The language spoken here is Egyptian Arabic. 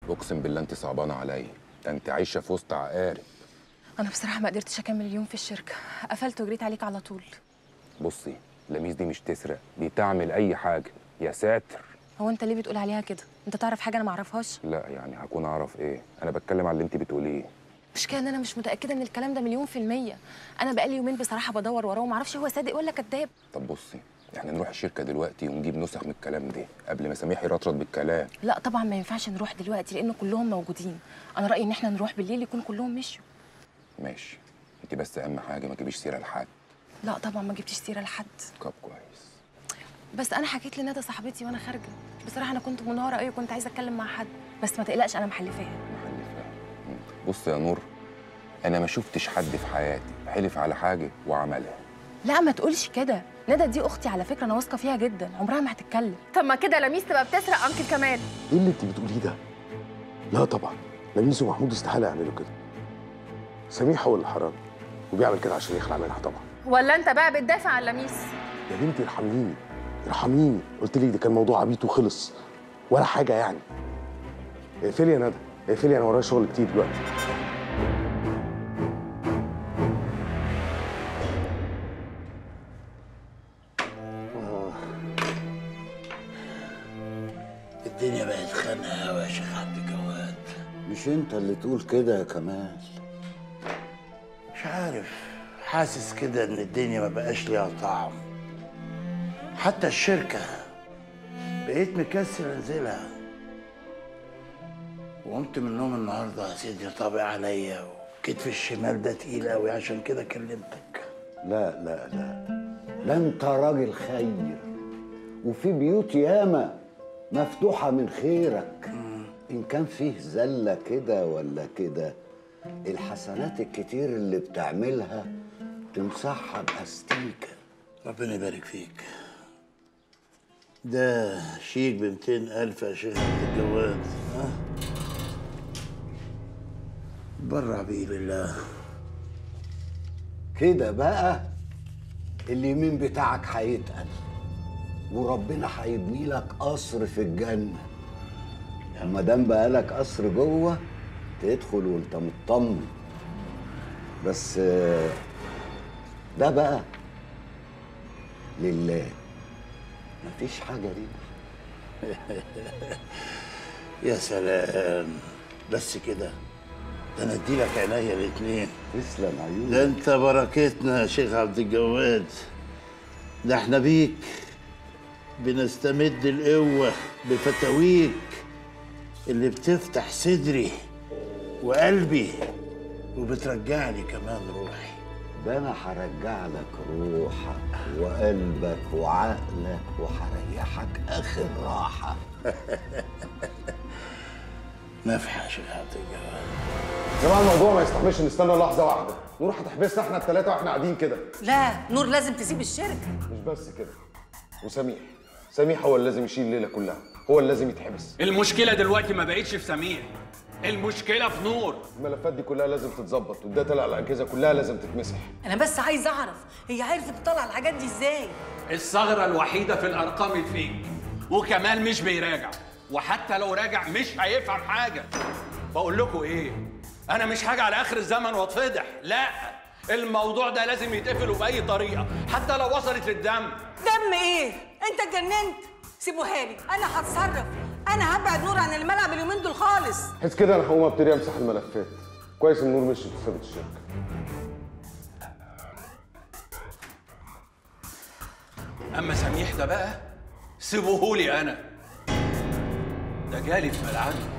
اقسم بالله انت صعبانه عليا ده انت عايشه في وسط عقارب انا بصراحه ما قدرتش اكمل اليوم في الشركه قفلت وجريت عليك على طول بصي لميس دي مش تسرق دي تعمل اي حاجه يا ساتر هو انت ليه بتقول عليها كده انت تعرف حاجه انا ما اعرفهاش لا يعني هكون اعرف ايه انا بتكلم على اللي انت بتقوليه مش كده ان انا مش متاكده ان الكلام ده مليون في الميه انا بقالي يومين بصراحه بدور وراه وما اعرفش هو صادق ولا كذاب طب بصي احنا نروح الشركه دلوقتي ونجيب نسخ من الكلام ده قبل ما سميح يرطرط بالكلام لا طبعا ما ينفعش نروح دلوقتي لان كلهم موجودين انا رايي ان احنا نروح بالليل يكون كلهم مشوا ماشي انت بس اهم حاجه ما تجيبيش سيره لحد لا طبعا ما جبتش سيره لحد طب كويس بس انا حكيت لندى صاحبتي وانا خارجه بصراحه انا كنت منهاره قوي وكنت عايزه اتكلم مع حد بس ما تقلقش انا محلفاها محل فاهم مم. بص يا نور انا ما شفتش حد في حياتي حلف على حاجه وعملها لا ما تقولش كده ندى دي اختي على فكره انا واثقه فيها جدا عمرها ما هتتكلم طب ما كده لميس تبقى بتسرق انكل كمال ايه اللي انت بتقوليه ده؟ لا طبعا لميس ومحمود استحاله يعملوا كده سميح هو اللي حرام وبيعمل كده عشان يخلع منها طبعا ولا انت بقى بتدافع عن لميس يا بنتي ارحميني ارحميني قلت لك ده كان موضوع عبيط وخلص ولا حاجه يعني اقفلي يا ندى اقفلي انا ورايا شغل كتير دلوقتي الدنيا بقت خانقه قوي يا شيخ عبد الجواد مش انت اللي تقول كده يا كمال مش عارف حاسس كده ان الدنيا ما بقاش ليها طعم حتى الشركه بقيت مكسر انزلها وقمت من النوم النهارده صدري طابع عليا وكتف الشمال ده تقيل قوي عشان كده كلمتك لا لا لا لا انت راجل خير وفي بيوت ياما مفتوحة من خيرك إن كان فيه زلة كده ولا كده الحسنات الكتير اللي بتعملها تمسحها بأستيكة ربنا يبارك فيك ده شيك ب ألف يا شيخ عبد الجواد ها برع بيه لله كده بقى اليمين بتاعك هيتقل وربنا هيبني لك قصر في الجنة ما دام بقالك قصر جوه تدخل وانت مطمن بس آه، ده بقى لله مفيش حاجة ليه يا سلام بس كده ده انا اديلك عينيا الاتنين تسلم ده عيونك انت بركتنا يا شيخ عبد الجواد ده احنا بيك بنستمد القوة بفتاويك اللي بتفتح صدري وقلبي وبترجعني كمان روحي ده انا هرجع لك روحك وقلبك وعقلك وهريحك اخر راحه نفح يا شيخ عبد الجواد يا جماعه الموضوع ما يستحملش نستنى لحظه واحده نور هتحبسنا احنا الثلاثه واحنا قاعدين كده لا نور لازم تسيب الشركه مش بس كده وسميح سميح هو اللي لازم يشيل الليله كلها هو اللي لازم يتحبس المشكلة دلوقتي ما بقتش في سمير المشكلة في نور الملفات دي كلها لازم تتظبط والداتا اللي على الاجهزه كلها لازم تتمسح انا بس عايز اعرف هي عرفت تطلع الحاجات دي ازاي الثغرة الوحيدة في الأرقام الفيك وكمال مش بيراجع وحتى لو راجع مش هيفهم حاجة بقول لكم إيه أنا مش حاجة على آخر الزمن واتفضح لا الموضوع ده لازم يتقفل بأي طريقة حتى لو وصلت للدم دم ايه انت اتجننت سيبوها لي انا هتصرف انا هبعد نور عن الملعب اليومين دول خالص بحيث كده انا هقوم ابتدي امسح الملفات كويس ان نور مشيت وسابت الشركه أما سميح ده بقى سيبوهولي أنا ده جالي في ملعبي